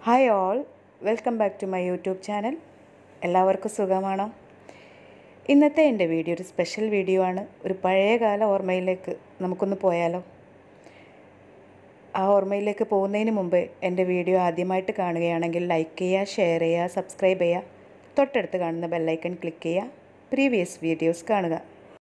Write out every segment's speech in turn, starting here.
hi all welcome back to my YouTube channel എല്ലാവർക്കും സുഖമാണോ ഇന്നത്തെ എൻ്റെ വീഡിയോ ഒരു സ്പെഷ്യൽ വീഡിയോ ആണ് ഒരു പഴയകാല ഓർമ്മയിലേക്ക് നമുക്കൊന്ന് പോയാലോ ആ ഓർമ്മയിലേക്ക് പോകുന്നതിന് മുമ്പ് എൻ്റെ വീഡിയോ ആദ്യമായിട്ട് കാണുകയാണെങ്കിൽ ലൈക്ക് ചെയ്യുക ഷെയർ ചെയ്യുക സബ്സ്ക്രൈബ് ചെയ്യുക തൊട്ടടുത്ത് കാണുന്ന ബെല്ലൈക്കൺ ക്ലിക്ക് ചെയ്യുക പ്രീവിയസ് വീഡിയോസ് കാണുക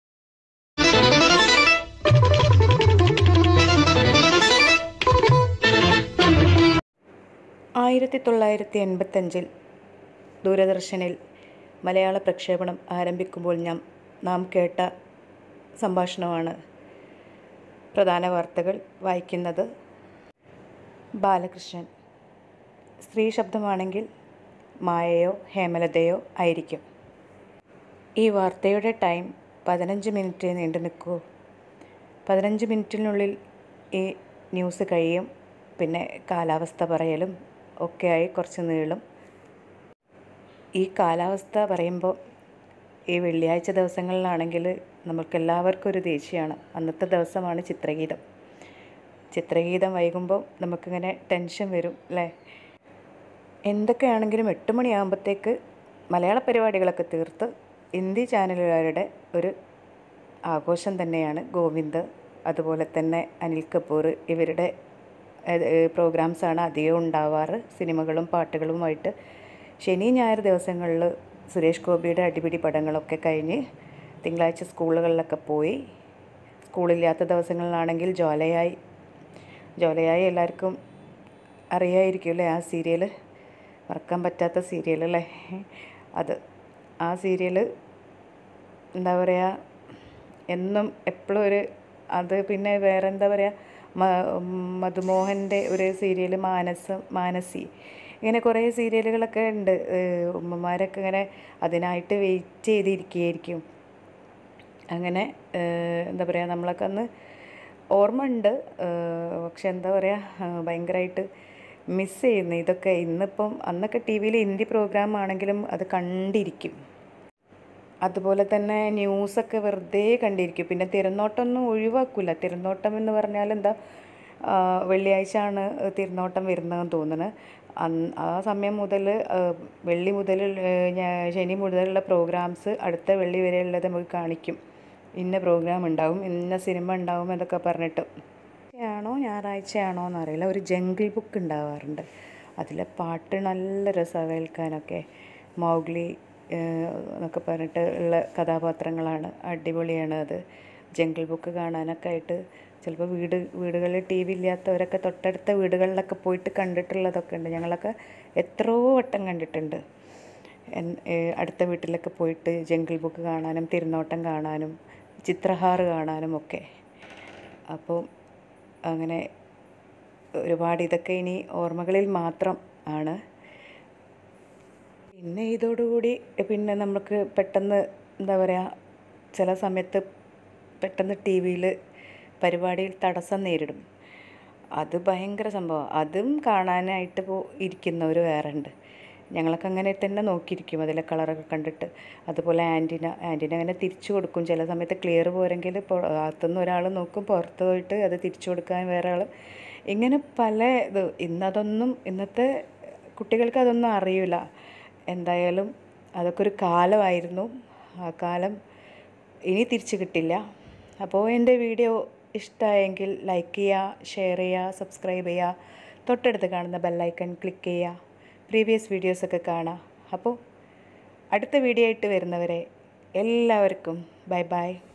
ആയിരത്തി തൊള്ളായിരത്തി എൺപത്തഞ്ചിൽ ദൂരദർശനിൽ മലയാള പ്രക്ഷേപണം ആരംഭിക്കുമ്പോൾ ഞാൻ നാം കേട്ട സംഭാഷണമാണ് പ്രധാന വാർത്തകൾ വായിക്കുന്നത് ബാലകൃഷ്ണൻ സ്ത്രീ ശബ്ദമാണെങ്കിൽ മായയോ ഹേമലതയോ ആയിരിക്കും ഈ വാർത്തയുടെ ടൈം പതിനഞ്ച് മിനിറ്റ് നീണ്ടു നിൽക്കൂ പതിനഞ്ച് മിനിറ്റിനുള്ളിൽ ഈ ന്യൂസ് കഴിയും പിന്നെ കാലാവസ്ഥ പറയലും ഒക്കെയായി കുറച്ച് നീളും ഈ കാലാവസ്ഥ പറയുമ്പോൾ ഈ വെള്ളിയാഴ്ച ദിവസങ്ങളിലാണെങ്കിൽ നമുക്കെല്ലാവർക്കും ഒരു ദേഷ്യമാണ് അന്നത്തെ ദിവസമാണ് ചിത്രഗീതം ചിത്രഗീതം വൈകുമ്പോൾ നമുക്കിങ്ങനെ ടെൻഷൻ വരും അല്ലേ എന്തൊക്കെയാണെങ്കിലും എട്ട് മണിയാകുമ്പോഴത്തേക്ക് മലയാള പരിപാടികളൊക്കെ തീർത്ത് ഹിന്ദി ചാനലുകാരുടെ ഒരു ആഘോഷം തന്നെയാണ് ഗോവിന്ദ് അതുപോലെ തന്നെ അനിൽ കപൂർ ഇവരുടെ പ്രോഗ്രാംസാണ് അധികം ഉണ്ടാവാറ് സിനിമകളും പാട്ടുകളുമായിട്ട് ശനി ഞായർ ദിവസങ്ങളിൽ സുരേഷ് ഗോപിയുടെ അടിപിടി പടങ്ങളൊക്കെ കഴിഞ്ഞ് തിങ്കളാഴ്ച സ്കൂളുകളിലൊക്കെ പോയി സ്കൂളില്ലാത്ത ദിവസങ്ങളിലാണെങ്കിൽ ജോലയായി ജോലയായി എല്ലാവർക്കും അറിയായിരിക്കും അല്ലേ ആ സീരിയൽ മറക്കാൻ പറ്റാത്ത സീരിയൽ അല്ലേ അത് ആ സീരിയൽ എന്താ പറയുക എന്നും എപ്പോഴും ഒരു അത് പിന്നെ വേറെ എന്താ പറയുക മധുമോഹൻ്റെ ഒരു സീരിയൽ മാനസം മാനസി ഇങ്ങനെ കുറേ സീരിയലുകളൊക്കെ ഉണ്ട് ഉമ്മമാരൊക്കെ ഇങ്ങനെ അതിനായിട്ട് വെയിറ്റ് ചെയ്തിരിക്കുകയായിരിക്കും അങ്ങനെ എന്താ പറയുക നമ്മളൊക്കെ അന്ന് ഓർമ്മ ഉണ്ട് പക്ഷെ എന്താ പറയുക ഭയങ്കരമായിട്ട് മിസ് ചെയ്യുന്നു ഇതൊക്കെ ഇന്നിപ്പം അന്നൊക്കെ ടി വിയിൽ ഹിന്ദി പ്രോഗ്രാം ആണെങ്കിലും അത് കണ്ടിരിക്കും അതുപോലെ തന്നെ ന്യൂസൊക്കെ വെറുതെ കണ്ടിരിക്കും പിന്നെ തിരുനോട്ടമൊന്നും ഒഴിവാക്കില്ല തിരുനോട്ടം എന്ന് പറഞ്ഞാൽ എന്താ വെള്ളിയാഴ്ച ആണ് തിരുനോട്ടം വരുന്നതെന്ന് തോന്നുന്നത് ആ സമയം മുതൽ വെള്ളി മുതൽ ശനി മുതലുള്ള പ്രോഗ്രാംസ് അടുത്ത വെള്ളി വരെയുള്ളത് നമുക്ക് കാണിക്കും ഇന്ന പ്രോഗ്രാം ഉണ്ടാവും ഇന്ന സിനിമ ഉണ്ടാവും എന്നൊക്കെ പറഞ്ഞിട്ട് ആണോ ഞായറാഴ്ചയാണോ എന്നറിയില്ല ഒരു ജംഗിൾ ബുക്ക് ഉണ്ടാവാറുണ്ട് അതിലെ പാട്ട് നല്ല രസമാണ് കേൾക്കാനൊക്കെ മൗഗ്ലി എന്നൊക്കെ പറഞ്ഞിട്ട് ഉള്ള കഥാപാത്രങ്ങളാണ് അടിപൊളിയാണ് അത് ജംഗിൾ ബുക്ക് കാണാനൊക്കെ ആയിട്ട് ചിലപ്പോൾ വീട് വീടുകളിൽ ടി വി ഇല്ലാത്തവരൊക്കെ തൊട്ടടുത്ത വീടുകളിലൊക്കെ പോയിട്ട് കണ്ടിട്ടുള്ളതൊക്കെ ഉണ്ട് ഞങ്ങളൊക്കെ എത്രയോ വട്ടം കണ്ടിട്ടുണ്ട് അടുത്ത വീട്ടിലൊക്കെ പോയിട്ട് ജംഗിൾ ബുക്ക് കാണാനും തിരുനോട്ടം കാണാനും ചിത്രഹാർ കാണാനും ഒക്കെ അപ്പോൾ അങ്ങനെ ഒരുപാട് ഇതൊക്കെ ഇനി ഓർമ്മകളിൽ മാത്രം ആണ് പിന്നെ ഇതോടുകൂടി പിന്നെ നമുക്ക് പെട്ടെന്ന് എന്താ പറയുക ചില സമയത്ത് പെട്ടെന്ന് ടി വിയിൽ പരിപാടിയിൽ തടസ്സം നേരിടും അത് ഭയങ്കര സംഭവം അതും കാണാനായിട്ട് പോ ഇരിക്കുന്നവർ വേറെ ഉണ്ട് ഞങ്ങളൊക്കെ അങ്ങനെ തന്നെ നോക്കിയിരിക്കും അതിലെ കളറൊക്കെ കണ്ടിട്ട് അതുപോലെ ആൻറ്റിന ആൻറ്റിന അങ്ങനെ തിരിച്ചു കൊടുക്കും ചില സമയത്ത് ക്ലിയർ പോരെങ്കിൽ അകത്തുനിന്ന് ഒരാൾ നോക്കും പുറത്ത് പോയിട്ട് അത് തിരിച്ചു കൊടുക്കാൻ വേറെ ആൾ ഇങ്ങനെ പല ഇത് ഇന്നതൊന്നും ഇന്നത്തെ കുട്ടികൾക്ക് അതൊന്നും അറിയില്ല എന്തായാലും അതൊക്കെ ഒരു കാലമായിരുന്നു ആ കാലം ഇനി തിരിച്ചു കിട്ടില്ല അപ്പോൾ എൻ്റെ വീഡിയോ ഇഷ്ടമായെങ്കിൽ ലൈക്ക് ചെയ്യുക ഷെയർ ചെയ്യുക സബ്സ്ക്രൈബ് ചെയ്യുക തൊട്ടടുത്ത് കാണുന്ന ബെല്ലൈക്കൺ ക്ലിക്ക് ചെയ്യുക പ്രീവിയസ് വീഡിയോസൊക്കെ കാണാം അപ്പോൾ അടുത്ത വീഡിയോ ആയിട്ട് വരുന്നവരെ എല്ലാവർക്കും ബൈ ബൈ